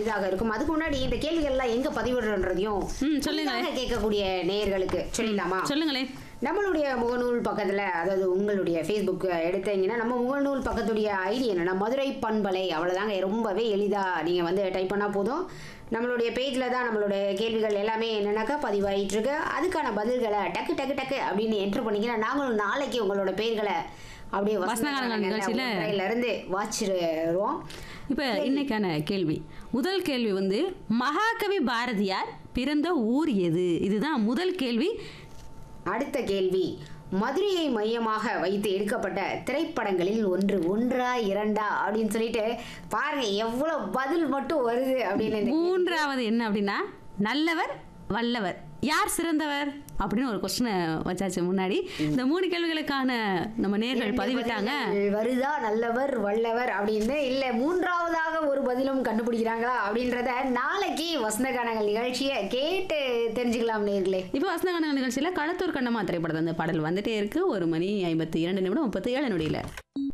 எளிதாக இருக்கும் அதுக்கு முன்னாடி இந்த கேள்விகள் எல்லாம் எங்க பதிவிடுறதையும் ம், சொல்லுங்களேன். புதிதாக கேட்கக்கூடிய நேயர்களுக்கு சொல்லிடலாமா சொல்லுங்களேன் நம்மளுடைய முகநூல் பக்கத்தில் அதாவது உங்களுடைய ஃபேஸ்புக் எடுத்தீங்கன்னா நம்ம முகநூல் பக்கத்துடைய ஐடி என்னன்னா மதுரை பண்பலை அவ்வளோதாங்க ரொம்பவே எளிதாக நீங்கள் வந்து டைப் பண்ணால் போதும் நம்மளுடைய பேஜில் தான் நம்மளுடைய கேள்விகள் எல்லாமே என்னன்னாக்கா பதிவாயிட்டு இருக்கு அதுக்கான பதில்களை டக்கு டக்கு டக்கு அப்படின்னு என்ட்ரு பண்ணிங்கன்னா நாங்களும் நாளைக்கு உங்களோட பேர்களை அப்படியே வசனகானங்கள் நிகழ்ச்சியில- இருந்து வாச்சிருவோம் இப்போ இன்னைக்கான கேள்வி முதல் கேள்வி வந்து மகாகவி பாரதியார் பிறந்த ஊர் எது இதுதான் முதல் கேள்வி அடுத்த கேள்வி மதுரையை மையமாக வைத்து எடுக்கப்பட்ட திரைப்படங்களில் ஒன்று ஒன்றா இரண்டா அப்படின்னு சொல்லிட்டு பாருங்க எவ்வளவு பதில் மட்டும் வருது அப்படின்னு இந்த மூன்றாவது என்ன அப்படின்னா நல்லவர் வல்லவர் யார் சிறந்தவர் அப்படின்னு ஒரு கொஸ்டினை வச்சாச்சு முன்னாடி இந்த மூணு கேள்விகளுக்கான நம்ம நேர்கள் இரண்டு பதிவிட்டாங்க பதில்கள் வருதா நல்லவர் வல்லவர் அப்படின்னு இல்ல மூன்றாவதாக ஒரு பதிலும் கண்டுபிடிக்கிறாங்களா அப்படின்றத நாளைக்கு வசந்தகானங்கள் நிகழ்ச்சியை கேட்டு தெரிஞ்சுக்கலாம் நேர்களே இப்போ வசந்தகான நிகழ்ச்சியில் களத்தூர் கண்ணம்மா திரைப்படத்தில் அந்த பாடல் வந்துட்டே இருக்கு ஒரு மணி ஐம்பத்தி இரண்டு நிமிடம் முப்பத்தி ஏழு நொடியில்